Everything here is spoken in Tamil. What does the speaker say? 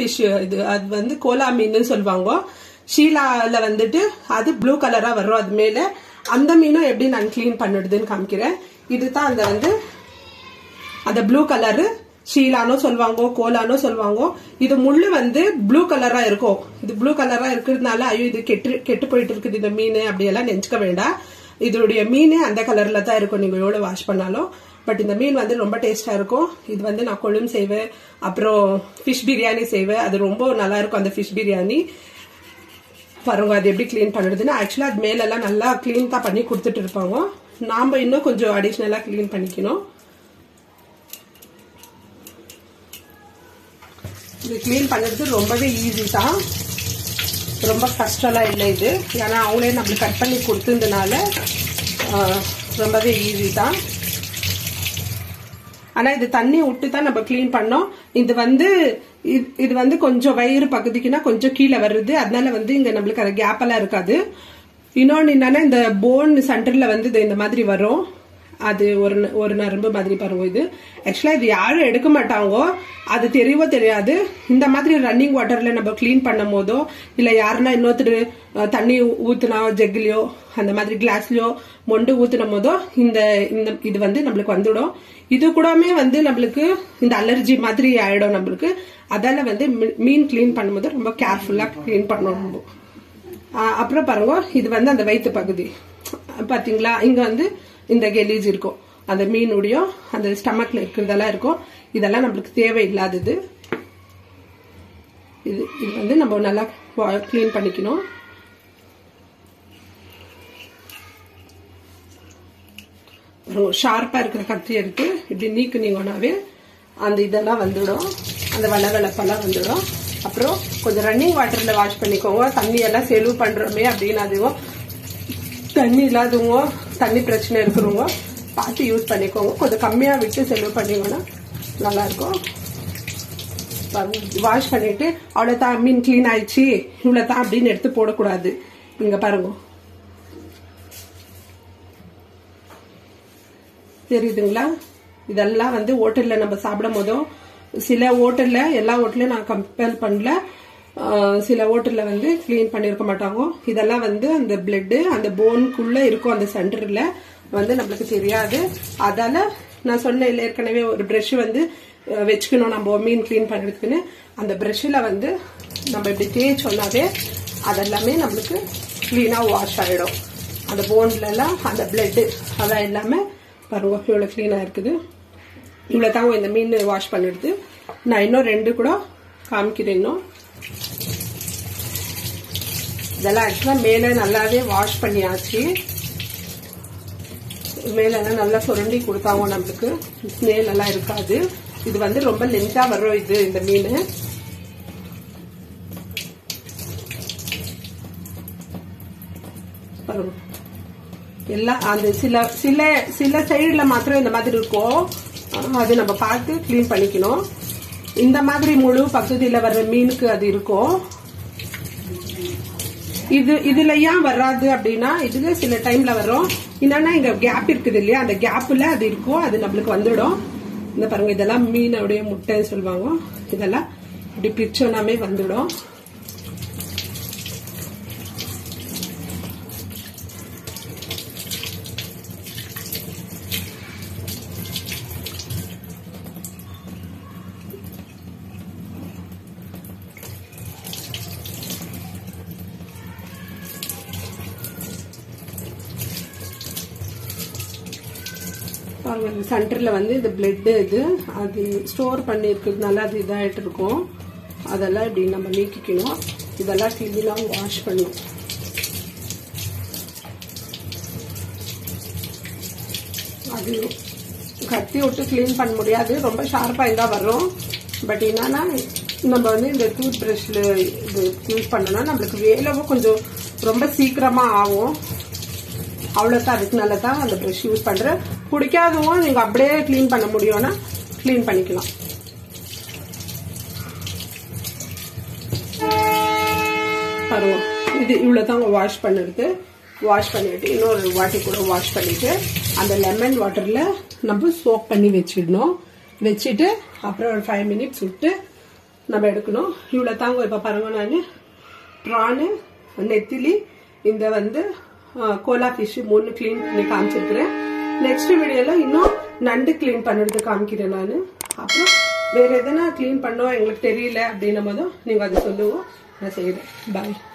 ஃபிஷ் இது அது வந்து கோலா மீன் சொல்லுவாங்க ஷீலால வந்துட்டு அது ப்ளூ கலரா வரும் அது மேல அந்த மீனும் எப்படி நான் க்ளீன் பண்ணிடுதுன்னு காமிக்கிறேன் இதுதான் அந்த வந்து அந்த ப்ளூ கலரு ஷீலானோ சொல்லுவாங்க கோலானோ சொல்லுவாங்க இது முள்ளு வந்து ப்ளூ கலரா இருக்கும் இது ப்ளூ கலரா இருக்கிறதுனால ஐயோ இது கெட்டு கெட்டு போயிட்டு இருக்குது இந்த மீன் அப்படியெல்லாம் நினைச்சுக்க வேண்டாம் இதோடைய மீன் அந்த கலர்ல தான் இருக்கும் நீங்க எவ்வளவு வாஷ் பண்ணாலும் பட் இந்த மீன் வந்து ரொம்ப டேஸ்டா இருக்கும் இது வந்து நான் கொழும்பு செய்வேன் அப்புறம் ஃபிஷ் பிரியாணி செய்வேன் அது ரொம்ப நல்லா இருக்கும் அந்த ஃபிஷ் பிரியாணி பாருங்க அது எப்படி க்ளீன் பண்ணுறதுன்னு ஆக்சுவலாக அது மேலெல்லாம் நல்லா க்ளீன் தான் பண்ணி கொடுத்துட்டு இருப்பாங்க நாம் இன்னும் கொஞ்சம் அடிஷ்னலாக க்ளீன் பண்ணிக்கணும் இது க்ளீன் பண்ணுறது ரொம்பவே ஈஸி தான் ரொம்ப கஷ்டம்லாம் இல்லை இது ஏன்னா அவங்களே நம்மளுக்கு கட் பண்ணி கொடுத்ததுனால ரொம்பவே ஈஸி தான் ஆனா இது தண்ணி விட்டு தான் நம்ம க்ளீன் பண்ணோம் இது வந்து இது வந்து கொஞ்சம் வயிறு பகுதிக்குன்னா கொஞ்சம் கீழே வருது அதனால வந்து இங்க நம்மளுக்கு அந்த கேப் எல்லாம் இருக்காது இன்னொன்னு என்னன்னா இந்த போன் சென்டர்ல வந்து இது இந்த மாதிரி வரும் அது ஒரு ஒரு நரம்பு மாதிரி பாருங்க இது ஆக்சுவலா இது யாரும் எடுக்க மாட்டாங்க அது தெரியவோ தெரியாது இந்த மாதிரி ரன்னிங் வாட்டர்ல நம்ம கிளீன் பண்ணும் போதோ இல்ல யாருன்னா இன்னொருத்தர் தண்ணி ஊத்துனா ஜெக்லயோ அந்த மாதிரி கிளாஸ்லயோ மொண்டு ஊத்துனும் போதோ இந்த இந்த இது வந்து நம்மளுக்கு வந்துடும் இது கூடமே வந்து நம்மளுக்கு இந்த அலர்ஜி மாதிரி ஆயிடும் நம்மளுக்கு அதால வந்து மீன் கிளீன் பண்ணும்போது ரொம்ப கேர்ஃபுல்லா கிளீன் பண்ணணும் அப்புறம் பாருங்க இது வந்து அந்த வயிற்று பகுதி பாத்தீங்களா இங்க வந்து இந்த கெலீஜ் இருக்கும் அந்த மீனுடைய அந்த ஸ்டமக்ல இருக்கிறதெல்லாம் இருக்கும் இதெல்லாம் நம்மளுக்கு தேவையில்லாதது இது இது வந்து நம்ம நல்லா கிளீன் பண்ணிக்கணும் ஷார்ப்பா இருக்கிற கத்தி எடுத்து இப்படி நீக்குனீங்கன்னாவே அந்த இதெல்லாம் வந்துடும் அந்த வளவளப்பெல்லாம் வந்துடும் அப்புறம் கொஞ்சம் ரன்னிங் வாட்டர்ல வாஷ் பண்ணிக்கோங்க தண்ணி எல்லாம் செலவு பண்றோமே அப்படின்னு அதுவும் தண்ணி இல்லாதவங்க தண்ணி பிரச்சனை இருக்கிறவங்க பார்த்து யூஸ் பண்ணிக்கோங்க கொஞ்சம் கம்மியா விட்டு செலவு பண்ணீங்கன்னா நல்லா இருக்கும் வாஷ் பண்ணிட்டு அவ்வளவுதான் மீன் கிளீன் ஆயிடுச்சு இவ்வளவுதான் அப்படின்னு எடுத்து போடக்கூடாது இங்க பாருங்க தெரியுதுங்களா இதெல்லாம் வந்து ஹோட்டல்ல நம்ம சாப்பிடும் போதும் சில ஹோட்டல்ல எல்லா ஹோட்டலையும் நான் கம்பேர் பண்ணல சில ஹோட்டல்ல வந்து கிளீன் பண்ணிருக்க மாட்டாங்க இதெல்லாம் வந்து அந்த பிளட் அந்த போனுக்குள்ள இருக்கும் அந்த சென்டர்ல வந்து நம்மளுக்கு தெரியாது அதால நான் சொன்னேன் ஏற்கனவே ஒரு பிரஷ் வந்து வச்சுக்கணும் நம்ம மீன் கிளீன் பண்ணுறதுக்குன்னு அந்த பிரஷ்ல வந்து நம்ம இப்படி தேய்ச்சோன்னாவே அதெல்லாமே நம்மளுக்கு கிளீனா வாஷ் ஆயிடும் அந்த போன்ல எல்லாம் அந்த பிளட் அதான் எல்லாமே பாருங்க இவ்வளவு கிளீனா இருக்குது இவ்வளவு தாங்க இந்த மீன் வாஷ் பண்ணிடுது நான் இன்னும் ரெண்டு கூட காமிக்கிறேன் இன்னும் இதெல்லாம் ஆக்சுவலா மேல நல்லாவே வாஷ் பண்ணியாச்சு மேல எல்லாம் நல்லா சுரண்டி கொடுத்தாங்க நம்மளுக்கு ஸ்னேல் எல்லாம் இருக்காது இது வந்து ரொம்ப லென்த்தா வரும் இது இந்த மீன் எல்லாம் அந்த சில சில சில சைடுல மாத்திரம் இந்த மாதிரி இருக்கும் அது நம்ம பார்த்து கிளீன் பண்ணிக்கணும் இந்த மாதிரி முழு பகுதியில வர்ற மீனுக்கு அது இருக்கும் இது இதுல ஏன் வராது அப்படின்னா இதுல சில டைம்ல வரும் என்னன்னா இங்க கேப் இருக்குது இல்லையா அந்த கேப்ல அது இருக்கும் அது நம்மளுக்கு வந்துடும் இந்த பாருங்க இதெல்லாம் மீனுடைய முட்டைன்னு சொல்லுவாங்க இதெல்லாம் இப்படி பிரிச்சோனாமே வந்துடும் பாருங்க சென்டர்ல வந்து இந்த பிளட் இது அது ஸ்டோர் பண்ணி இருக்கிறதுனால அது இதாயிட்டு இருக்கும் அதெல்லாம் இப்படி நம்ம நீக்கிக்கணும் இதெல்லாம் கிளீனா வாஷ் பண்ணணும் அது கத்தி விட்டு கிளீன் பண்ண முடியாது ரொம்ப ஷார்ப்பா இருந்தா வரும் பட் என்னன்னா நம்ம வந்து இந்த டூத் பிரஷ்ல இது யூஸ் பண்ணோம்னா நம்மளுக்கு வேலவும் கொஞ்சம் ரொம்ப சீக்கிரமா ஆகும் அவ்வளோதான் அதுக்குனால தான் அந்த ப்ரஷ் யூஸ் பண்ணுறேன் பிடிக்காதவும் நீங்கள் அப்படியே க்ளீன் பண்ண முடியும்னா க்ளீன் பண்ணிக்கலாம் பாருங்க இது இவ்வளோ தான் வாஷ் பண்ணுறது வாஷ் பண்ணிட்டு இன்னொரு வாட்டி கூட வாஷ் பண்ணிட்டு அந்த லெமன் வாட்டரில் நம்ம சோப் பண்ணி வச்சிடணும் வச்சுட்டு அப்புறம் ஒரு ஃபைவ் மினிட்ஸ் விட்டு நம்ம எடுக்கணும் இவ்வளோ தாங்க இப்போ பாருங்க நான் ப்ரானு நெத்திலி இந்த வந்து கோலா ஃபிஷ் மூணு க்ளீன் பண்ணி காமிச்சிருக்கிறேன் நெக்ஸ்ட் வீடியோல இன்னும் நண்டு க்ளீன் பண்ணுறது காமிக்கிறேன் நான் அப்புறம் வேற எதனா க்ளீன் பண்ணோம் எங்களுக்கு தெரியல அப்படின்னும் போதும் நீங்கள் அதை சொல்லுவோம் நான் செய்கிறேன் பாய்